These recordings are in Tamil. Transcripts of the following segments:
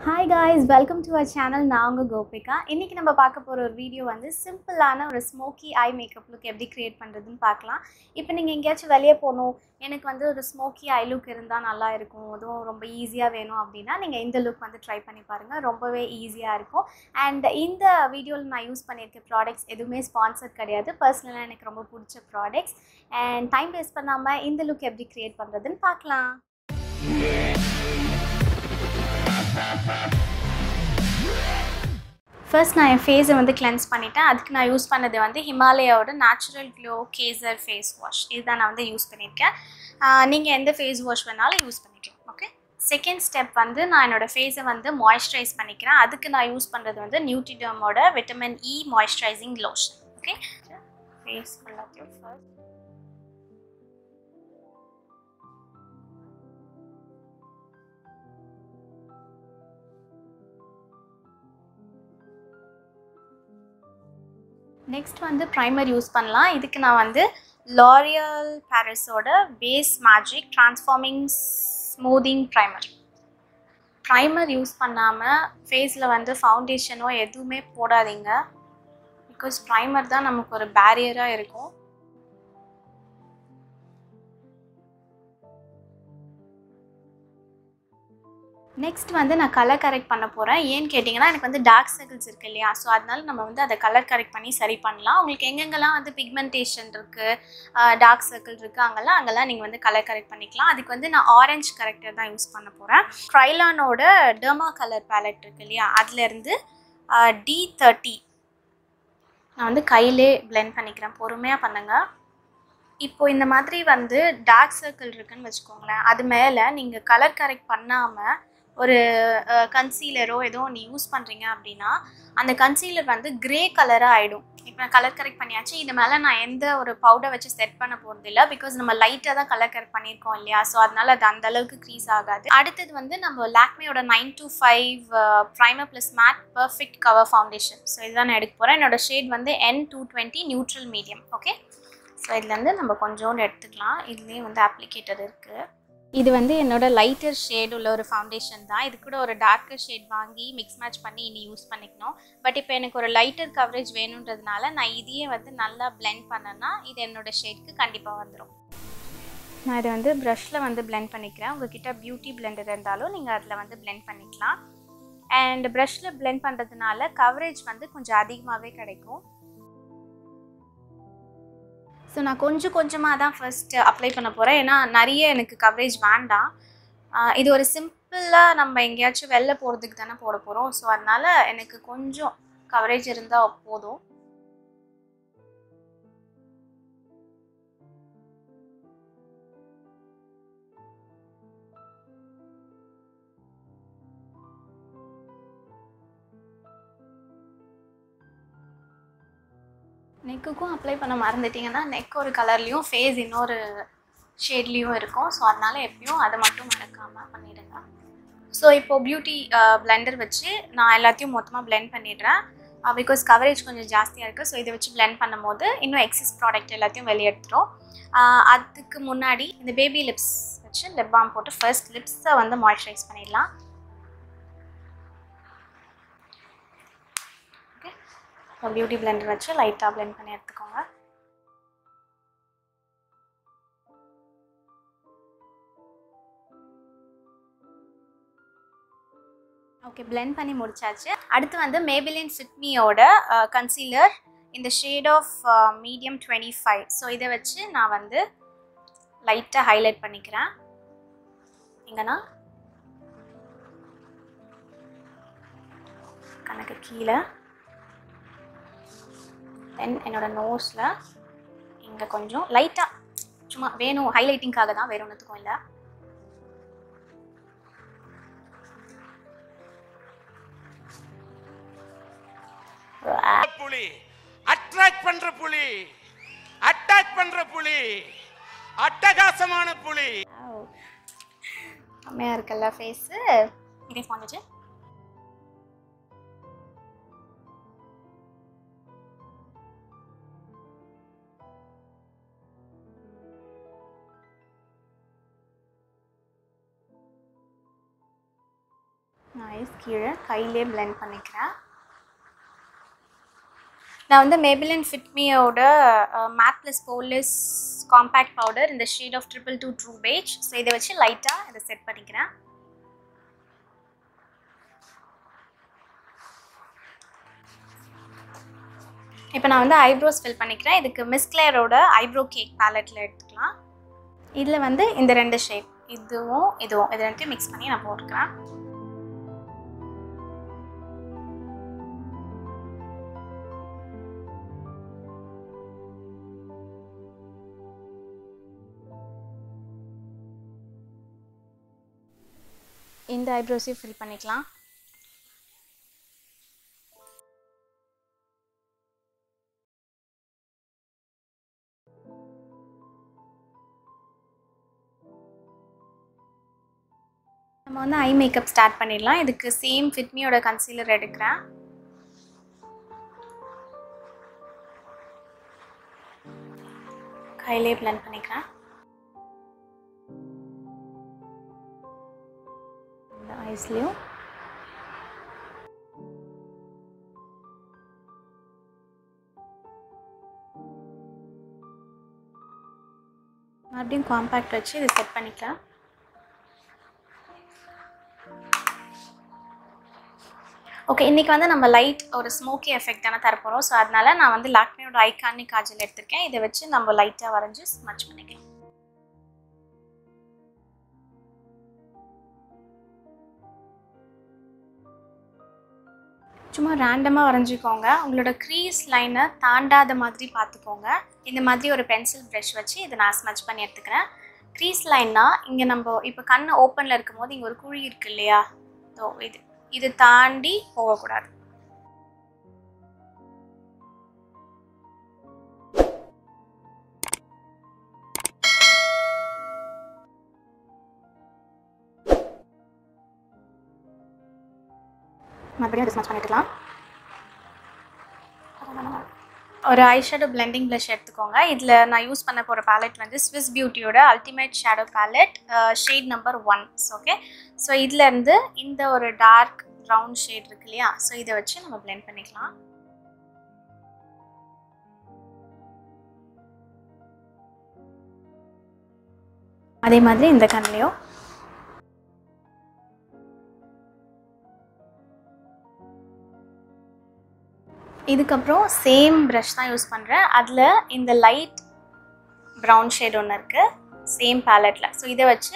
hi guys welcome to our channel நான் உங்கள் கோபிகா இன்றைக்கி நம்ம பார்க்க போகிற ஒரு வீடியோ வந்து சிம்பிளான ஒரு ஸ்மோக்கி ஐ மேக்கப் லுக் எப்படி க்ரியேட் பண்ணுறதுன்னு பார்க்கலாம் இப்போ நீங்கள் எங்கேயாச்சும் வெளியே போகணும் எனக்கு வந்து ஒரு ஸ்மோக்கி ஐ லுக் இருந்தால் நல்லா இருக்கும் அதுவும் ரொம்ப ஈஸியாக வேணும் அப்படின்னா நீங்கள் இந்த லுக் வந்து ட்ரை பண்ணி பாருங்கள் ரொம்பவே ஈஸியாக இருக்கும் அண்ட் இந்த வீடியோவில் நான் யூஸ் பண்ணியிருக்க ப்ராடக்ட்ஸ் எதுவுமே ஸ்பான்சர் கிடையாது பர்சனலாக எனக்கு ரொம்ப பிடிச்ச ப்ராடக்ட்ஸ் அண்ட் டைம் வேஸ்ட் பண்ணாமல் இந்த லுக் எப்படி க்ரியேட் பண்ணுறதுன்னு பார்க்கலாம் ஃபர்ஸ்ட் நான் என் ஃபேஸை வந்து கிளென்ஸ் பண்ணிட்டேன் அதுக்கு நான் யூஸ் பண்ணது வந்து ஹிமாலயாவோட natural glow Kesar face wash இதுதான் நான் வந்து யூஸ் பண்ணியிருக்கேன் நீங்கள் எந்த ஃபேஸ் வாஷ் வேணாலும் யூஸ் பண்ணிக்கலாம் ஓகே செகண்ட் ஸ்டெப் வந்து நான் என்னோடய ஃபேஸை வந்து மாய்ஸ்சரைஸ் பண்ணிக்கிறேன் அதுக்கு நான் யூஸ் பண்ணுறது வந்து நியூட்ரிடமோட vitamin E moisturizing lotion okay face எல்லாத்தையும் ஃபர்ஸ்ட் நெக்ஸ்ட் வந்து ப்ரைமர் யூஸ் பண்ணலாம் இதுக்கு நான் வந்து லாரியல் பாரிஸோட base magic transforming smoothing primer primer use பண்ணாமல் ஃபேஸில் வந்து ஃபவுண்டேஷனோ எதுவுமே போடாதீங்க பிகாஸ் ப்ரைமர் தான் நமக்கு ஒரு பேரியராக இருக்கும் நெக்ஸ்ட் வந்து நான் கலர் கரெக்ட் பண்ண போகிறேன் ஏன்னு கேட்டிங்கன்னா எனக்கு வந்து டார்க் சர்க்கிள்ஸ் இருக்குது இல்லையா ஸோ அதனால நம்ம வந்து அதை கலர் கரெக்ட் பண்ணி சரி பண்ணலாம் உங்களுக்கு எங்கெங்கெல்லாம் வந்து பிக்மெண்டேஷன் இருக்குது டார்க் சர்க்கிள் இருக்குது அங்கெல்லாம் அங்கெல்லாம் நீங்கள் வந்து கலர் கரெக்ட் பண்ணிக்கலாம் அதுக்கு வந்து நான் ஆரஞ்சு கரெக்டர் தான் யூஸ் பண்ண போகிறேன் க்ரைலானோட டெர்மா கலர் பேலட் இருக்குது இல்லையா அதுலேருந்து டி தேர்ட்டி நான் வந்து கையிலே பிளெண்ட் பண்ணிக்கிறேன் பொறுமையாக பண்ணுங்கள் இப்போ இந்த மாதிரி வந்து டார்க் சர்க்கிள் இருக்குன்னு வச்சுக்கோங்களேன் அது மேலே நீங்கள் கலர் கரெக்ட் பண்ணாமல் ஒரு கன்சீலரோ ஏதோ ஒன்று யூஸ் பண்ணுறீங்க அப்படின்னா அந்த கன்சீலர் வந்து க்ரே கலராக ஆகிடும் இப்போ நான் கலர் கரெக்ட் பண்ணியாச்சு இது மேலே நான் எந்த ஒரு பவுடர் வச்சு செட் பண்ண போகிறது இல்லை பிகாஸ் நம்ம லைட்டாக தான் கலர் கரெக்ட் பண்ணியிருக்கோம் இல்லையா ஸோ அதனால அது அந்த அளவுக்கு க்ரீஸ் ஆகாது அடுத்தது வந்து நம்ம லாக்மேயோட nine to five primer plus matte perfect cover foundation so இதுதான் நான் எடுக்க போகிறேன் என்னோட ஷேட் வந்து N two twenty neutral medium okay so இதுலேருந்து நம்ம கொஞ்சோண்டு எடுத்துக்கலாம் இதுலேயே வந்து அப்ளிகேட்டர் இருக்குது இது வந்து என்னோட லைட்டர் ஷேட் உள்ள ஒரு ஃபவுண்டேஷன் தான் இது கூட ஒரு டார்க்கர் ஷேட் வாங்கி மிக்ஸ் மேட்ச் பண்ணி இனி யூஸ் பண்ணிக்கணும் பட் இப்போ எனக்கு ஒரு லைட்டர் கவரேஜ் வேணுன்றதுனால நான் இதையே வந்து நல்லா பிளெண்ட் பண்ணேன்னா இது என்னோட ஷேட்க்கு கண்டிப்பாக வந்துடும் நான் இதை வந்து ப்ரஷில் வந்து பிளெண்ட் பண்ணிக்கிறேன் உங்ககிட்ட பியூட்டி பிளெண்டர் இருந்தாலும் நீங்கள் அதில் வந்து பிளெண்ட் பண்ணிக்கலாம் அண்ட் ப்ரஷில் பிளெண்ட் பண்ணுறதுனால கவரேஜ் வந்து கொஞ்சம் அதிகமாகவே கிடைக்கும் ஸோ நான் கொஞ்சம் கொஞ்சமாக தான் ஃபஸ்ட்டு அப்ளை பண்ண போகிறேன் ஏன்னா நிறைய எனக்கு கவரேஜ் வேண்டாம் இது ஒரு சிம்பிளாக நம்ம எங்கேயாச்சும் வெளில போகிறதுக்கு தானே போட போகிறோம் ஸோ அதனால் எனக்கு கொஞ்சம் கவரேஜ் இருந்தால் போதும் நெக்குக்கும் அப்ளை பண்ண மறந்துட்டிங்கன்னா நெக் ஒரு கலர்லேயும் ஃபேஸ் இன்னொரு ஷேட்லேயும் இருக்கும் ஸோ அதனால் எப்பயும் அதை மட்டும் மறக்காமல் பண்ணிவிடுங்க ஸோ இப்போது பியூட்டி பிளெண்டர் வச்சு நான் எல்லாத்தையும் மொத்தமாக பிளெண்ட் பண்ணிடுறேன் பிகாஸ் கவரேஜ் கொஞ்சம் ஜாஸ்தியாக இருக்குது ஸோ இதை வச்சு பிளெண்ட் பண்ணும்போது இன்னும் எக்ஸஸ் ப்ராடக்ட் எல்லாத்தையும் வெளியே எடுத்துரும் அதுக்கு முன்னாடி இந்த பேபி லிப்ஸ் வச்சு லிப் பாம் போட்டு ஃபர்ஸ்ட் லிப்ஸை வந்து மாய்ஸ்சரைஸ் பண்ணிடலாம் பியூட்டி பிளெண்டர் வச்சு லைட்டாக பிளெண்ட் பண்ணி எடுத்துக்கோங்க ஓகே பிளெண்ட் பண்ணி முடிச்சாச்சு அடுத்து வந்து மேபிலின் ஃபிட்மியோட கன்சீலர் இந்த shade of medium twenty five so இதை வச்சு நான் வந்து லைட்டாக ஹைலைட் பண்ணிக்கிறேன் எங்கன்னா கணக்கு கீழே தென் என்னோடய நோஸில் இங்கே கொஞ்சம் லைட்டாக சும்மா வேணும் ஹைலைட்டிங்காக தான் வேறு ஒன்றுத்துக்கும் இல்லை புலி அட்ராக்ட் பண்ற புலி அட்டாக் பண்ற புலி அட்டகாசமான புலி செம்மையாக இருக்குல்ல ஃபேஸு இதே வந்துச்சு நான் ஐஸ் கீழே கையிலே blend பண்ணிக்கிறேன் நான் வந்து மேபிலின் ஃபிட்மியோட matte plus poreless compact powder இந்த shade of triple two true beige so இதை வச்சு லைட்டாக இதை செட் பண்ணிக்கிறேன் இப்போ நான் வந்து ஐப்ரோஸ் ஃபில் பண்ணிக்கிறேன் இதுக்கு மிஸ் கிளேரோட ஐப்ரோ கேக் பேலட்டில் எடுத்துக்கலாம் இதில் வந்து இந்த ரெண்டு ஷேப் இதுவும் இதுவும் இது ரெண்டையும் மிக்ஸ் பண்ணி நான் போட்டுக்கிறேன் இந்த ஐப்ரோஸையும் ஃபில் பண்ணிக்கலாம் நம்ம வந்து ஐ மேக்கப் ஸ்டார்ட் பண்ணிடலாம் இதுக்கு சேம் ஃபிட்மியோட கன்சீலர் எடுக்கிறேன் கையிலே blend பண்ணிக்கிறேன் இந்த ஐஸ்லேயும் மறுபடியும் காம்பேக்ட் வச்சு இது செட் பண்ணிக்கலாம் ஓகே இன்றைக்கி வந்து நம்ம லைட் ஒரு ஸ்மோக்கி எஃபெக்ட் தானே தரப்போகிறோம் ஸோ அதனால நான் வந்து லாக்மியோட ஐகானிக் காஜல் எடுத்திருக்கேன் இதை வச்சு நம்ம லைட்டாக வரைஞ்சி ஸ்மச் பண்ணிக்கலாம் சும்மா ரேண்டமாக வரைஞ்சிக்கோங்க உங்களோட க்ரீஸ் லைனை தாண்டாத மாதிரி பார்த்துக்கோங்க இந்த மாதிரி ஒரு பென்சில் ப்ரஷ் வச்சு இதை நான் ஸ்மச் பண்ணி எடுத்துக்கிறேன் க்ரீஸ் லைன்னா இங்கே நம்ம இப்போ கண் ஓப்பனில் இருக்கும் போது இங்கே ஒரு குழி இருக்கு இல்லையா ஸோ இது இது தாண்டி போகக்கூடாது மறுபடியும் அதை ஸ்மச் பண்ணிக்கலாம் ஒரு ஐஷேடோ பிளெண்டிங் ப்ளஷ் எடுத்துக்கோங்க இதில் நான் யூஸ் பண்ண போகிற பேலட் வந்து ஸ்விஸ் பியூட்டியோட ultimate shadow palette shade number one okay so இதுலேருந்து இந்த ஒரு டார்க் ப்ரௌன் ஷேட் இருக்கு இல்லையா ஸோ இதை வச்சு நம்ம blend பண்ணிக்கலாம் அதே மாதிரி இந்த கண்ணிலையும் இதுக்கப்புறம் சேம் ப்ரஷ் தான் யூஸ் பண்ணுறேன் அதில் இந்த லைட் ப்ரௌன் ஷேட் ஒன்று இருக்குது சேம் பேலட்டில் ஸோ இதை வச்சு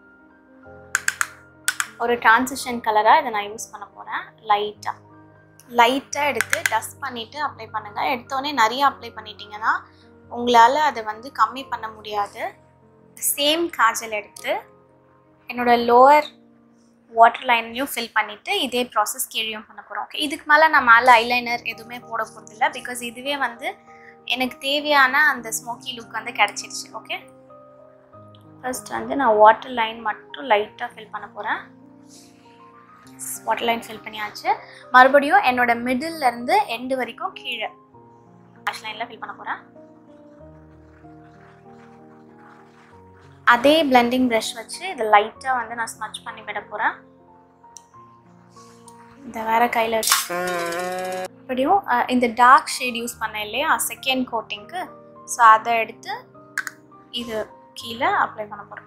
ஒரு டிரான்சிஷன் கலராக இதை நான் யூஸ் பண்ண போகிறேன் லைட்டாக லைட்டாக எடுத்து டஸ்ட் பண்ணிவிட்டு அப்ளை பண்ணுங்கள் எடுத்தோடனே நிறைய அப்ளை பண்ணிட்டீங்கன்னா உங்களால் அதை வந்து கம்மி பண்ண முடியாது சேம் காஜல் எடுத்து என்னோட லோவர் வாட்டர் லைன்லையும் ஃபில் பண்ணிவிட்டு இதே ப்ராசஸ் கீழேயும் பண்ண போகிறோம் ஓகே இதுக்கு மேலே நான் மேலே ஐலைனர் எதுவுமே போட போகிறதில்ல பிகாஸ் இதுவே வந்து எனக்கு தேவையான அந்த ஸ்மோக்கி லுக் வந்து கிடச்சிருச்சு ஓகே ஃபர்ஸ்ட் வந்து நான் வாட்டர் லைன் மட்டும் லைட்டாக ஃபில் பண்ண போகிறேன் வாட்டர் லைன் ஃபில் பண்ணியாச்சு மறுபடியும் என்னோட மிடில் இருந்து எண்டு வரைக்கும் கீழே லாஷ் லைனில் ஃபில் பண்ண போகிறேன் அதே பிளெண்டிங் ப்ரஷ் வச்சு இதை லைட்டாக வந்து நான் ஸ்மச் பண்ணி விட போகிறேன் இந்த வேற கையில் வச்சு இப்படியும் அஹ், இந்த டார்க் ஷேட் யூஸ் பண்ணேன் இல்லையா செகண்ட் கோட்டிங்க்கு ஸோ அதை எடுத்து இது கீழே அப்ளை பண்ண போகிறேன்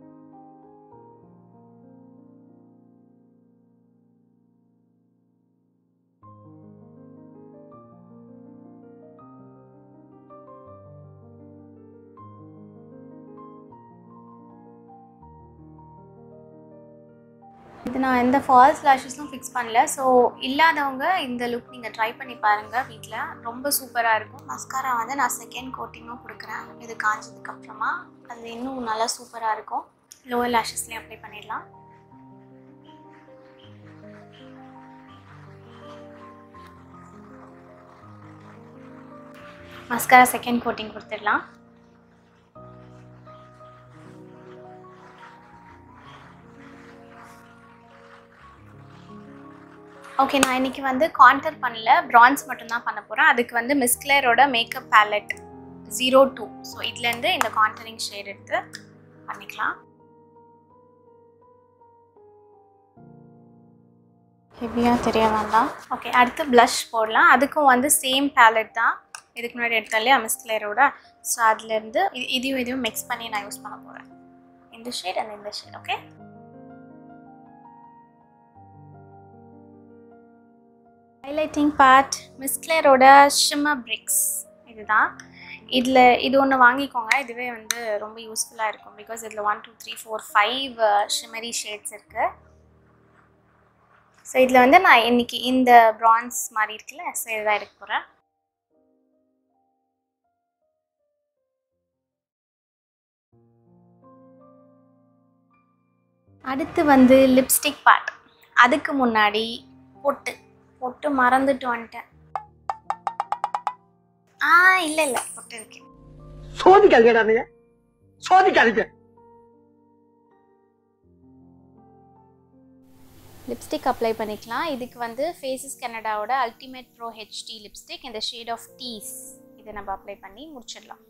இது நான் எந்த ஃபால்ஸ் லேஷஸும் ஃபிக்ஸ் பண்ணல ஸோ இல்லாதவங்க இந்த லுக் நீங்கள் ட்ரை பண்ணி பாருங்கள் வீட்டில் ரொம்ப சூப்பராக இருக்கும் மஸ்காரா வந்து நான் செகண்ட் கோட்டிங்கும் கொடுக்குறேன் இது காஞ்சதுக்கு அப்புறமா அது இன்னும் நல்லா சூப்பராக இருக்கும் லோவர் லேஷஸ்லேயும் அப்ளை பண்ணிடலாம் மஸ்காரா செகண்ட் கோட்டிங் கொடுத்துடலாம் ஓகே நான் இன்னைக்கு வந்து கான்டர் பண்ணல ப்ரான்ஸ் மட்டும்தான் பண்ண போகிறேன் அதுக்கு வந்து மிஸ்க்லேரோட makeup palette zero two so இதுலேருந்து இந்த கான்டரிங் ஷேட் எடுத்து பண்ணிக்கலாம் ஹெவியாக தெரிய வேண்டாம் ஓகே அடுத்து ப்ளஷ் போடலாம் அதுக்கும் வந்து சேம் பேலட் தான் இதுக்கு முன்னாடி எடுத்தோம் இல்லையா மிஸ்கிளரோட ஸோ அதுலேருந்து இது இதையும் இதையும் மிக்ஸ் பண்ணி நான் யூஸ் பண்ண போகிறேன் இந்த ஷேட் அண்ட் இந்த ஷேட் ஓகே ஹைலைட்டிங் பார்ட் மிஸ்கிளரோட ஷிம்மர் பிரிக்ஸ் இதுதான் இதில் இது ஒன்று வாங்கிக்கோங்க இதுவே வந்து ரொம்ப யூஸ்ஃபுல்லாக இருக்கும் பிகாஸ் இதில் one two three four five shimmery shades இருக்குது ஸோ இதில் வந்து நான் இன்னைக்கு இந்த ப்ரான்ஸ் மாதிரி இருக்குல்ல ஸோ இதுதான் எடுக்க போகிறேன் அடுத்து வந்து லிப்ஸ்டிக் பார்ட் அதுக்கு முன்னாடி பொட்டு பொட்டு மறந்துட்டு வந்துட்டேன் ஆ இல்லை இல்லை பொட்டு இருக்கு சோதிக்காதீங்கடா நீங்க சோதிக்காதீங்க லிப்ஸ்டிக் அப்ளை பண்ணிக்கலாம் இதுக்கு வந்து ஃபேஸஸ் கனடாவோட அல்டிமேட் ப்ரோ ஹெச்டி லிப்ஸ்டிக் இந்த ஷேட் ஆஃப் டீஸ் இதை நம்ம அப்ளை பண்ணி முடிச்சிடலாம்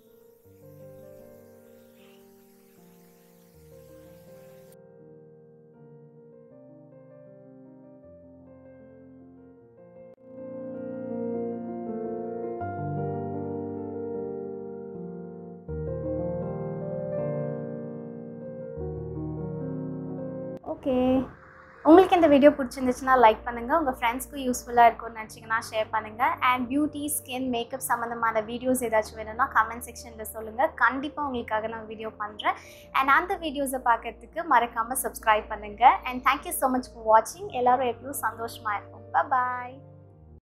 ஓகே உங்களுக்கு இந்த வீடியோ பிடிச்சிருந்துச்சுன்னா லைக் பண்ணுங்கள் உங்கள் ஃப்ரெண்ட்ஸ்க்கும் யூஸ்ஃபுல்லாக இருக்கும்னு நினச்சிங்கன்னா ஷேர் பண்ணுங்கள் அண்ட் பியூட்டி ஸ்கின் மேக்கப் சம்மந்தமான வீடியோஸ் ஏதாச்சும் வேணும்னா கமெண்ட் செக்ஷனில் சொல்லுங்கள் கண்டிப்பாக உங்களுக்காக நான் வீடியோ பண்ணுறேன் அண்ட் அந்த வீடியோஸை பார்க்கறதுக்கு மறக்காமல் சப்ஸ்கிரைப் பண்ணுங்கள் and thank you so much for வாட்சிங் எல்லோரும் எப்பவும் சந்தோஷமாக இருக்கும் பாய்